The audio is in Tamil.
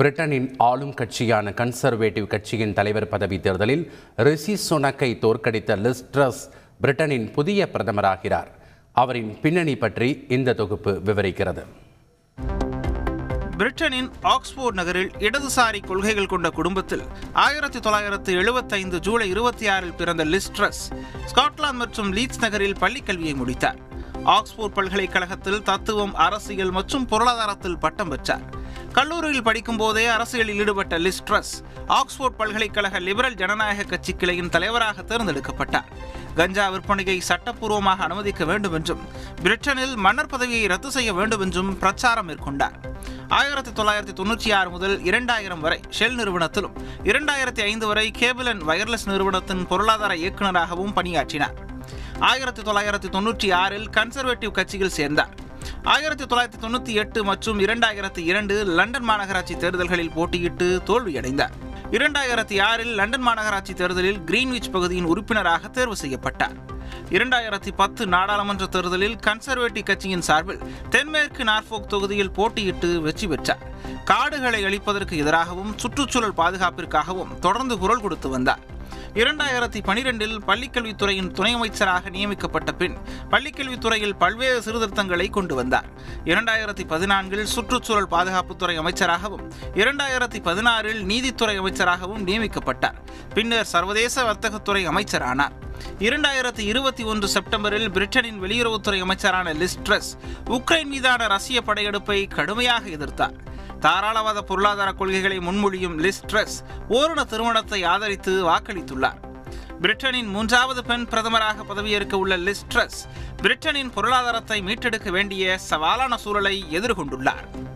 பிரிட்டனின் ஆளும் கட்சியான கன்சர்வேட்டிவ் கட்சியின் தலைவர் பதவி தேர்தலில் ரிஷி சுனக்கை தோற்கடித்த லிஸ்ட்ரஸ் பிரிட்டனின் புதிய பிரதமராகிறார் அவரின் பின்னணி பற்றி இந்த தொகுப்பு விவரிக்கிறது பிரிட்டனின் ஆக்ஸ்போர்ட் நகரில் இடதுசாரி கொள்கைகள் கொண்ட குடும்பத்தில் ஆயிரத்தி தொள்ளாயிரத்து எழுபத்தைந்து ஜூலை இருபத்தி ஆறில் பிறந்த லிஸ்ட்ரஸ் ஸ்காட்லாந்து மற்றும் லீட்ஸ் நகரில் பள்ளிக் கல்வியை முடித்தார் ஆக்ஸ்போர்ட் பல்கலைக்கழகத்தில் தத்துவம் அரசியல் மற்றும் பொருளாதாரத்தில் பட்டம் பெற்றார் கல்லூரியில் படிக்கும் போதே அரசியலில் ஈடுபட்ட லிஸ்ட்ரஸ் ஆக்ஸ்போர்ட் பல்கலைக்கழக லிபரல் ஜனநாயக கட்சி கிளையின் தலைவராக தேர்ந்தெடுக்கப்பட்டார் கஞ்சா விற்பனையை சட்டப்பூர்வமாக அனுமதிக்க வேண்டும் என்றும் பிரிட்டனில் மன்னர் பதவியை ரத்து செய்ய வேண்டும் என்றும் பிரச்சாரம் மேற்கொண்டார் ஆயிரத்தி தொள்ளாயிரத்தி தொண்ணூற்றி ஆறு முதல் இரண்டாயிரம் வரை ஷெல் நிறுவனத்திலும் இரண்டாயிரத்தி ஐந்து வரை கேபிள் அண்ட் வயர்லெஸ் நிறுவனத்தின் பொருளாதார இயக்குநராகவும் பணியாற்றினார் ஆயிரத்தி தொள்ளாயிரத்தி தொண்ணூற்றி ஆறில் கன்சர்வேட்டிவ் கட்சியில் சேர்ந்தார் ஆயிரத்தி தொள்ளாயிரத்தி தொண்ணூற்றி எட்டு மற்றும் இரண்டாயிரத்தி இரண்டு லண்டன் மாநகராட்சி தேர்தல்களில் போட்டியிட்டு தோல்வியடைந்தார் இரண்டாயிரத்தி ஆறில் லண்டன் மாநகராட்சி தேர்தலில் கிரீன்விச் பகுதியின் உறுப்பினராக தேர்வு செய்யப்பட்டார் இரண்டாயிரத்தி பத்து நாடாளுமன்ற தேர்தலில் கன்சர்வேட்டிவ் கட்சியின் சார்பில் தென்மேற்கு நார்ஃபோக் தொகுதியில் போட்டியிட்டு வெற்றி பெற்றார் காடுகளை அழிப்பதற்கு எதிராகவும் சுற்றுச்சூழல் பாதுகாப்பிற்காகவும் தொடர்ந்து குரல் கொடுத்து வந்தார் இரண்டாயிரத்தி பனிரெண்டில் பள்ளிக்கல்வித்துறையின் துணை அமைச்சராக நியமிக்கப்பட்ட பின் பள்ளிக்கல்வித்துறையில் பல்வேறு சீர்திருத்தங்களை கொண்டு வந்தார் இரண்டாயிரத்தி பதினான்கில் சுற்றுச்சூழல் பாதுகாப்புத்துறை அமைச்சராகவும் இரண்டாயிரத்தி பதினாறில் நீதித்துறை அமைச்சராகவும் நியமிக்கப்பட்டார் பின்னர் சர்வதேச வர்த்தகத்துறை அமைச்சரானார் இரண்டாயிரத்தி இருபத்தி ஒன்று செப்டம்பரில் பிரிட்டனின் வெளியுறவுத்துறை அமைச்சரான லிஸ்ட்ரஸ் உக்ரைன் மீதான ரஷ்ய படையெடுப்பை கடுமையாக எதிர்த்தார் தாராளவாத பொருளாதார கொள்கைகளை முன்மொழியும் லிஸ்ட்ரஸ் ஓரின திருமணத்தை ஆதரித்து வாக்களித்துள்ளார் பிரிட்டனின் மூன்றாவது பெண் பிரதமராக பதவியேற்க உள்ள லிஸ்ட்ரஸ் பிரிட்டனின் பொருளாதாரத்தை மீட்டெடுக்க வேண்டிய சவாலான சூழலை எதிர்கொண்டுள்ளார்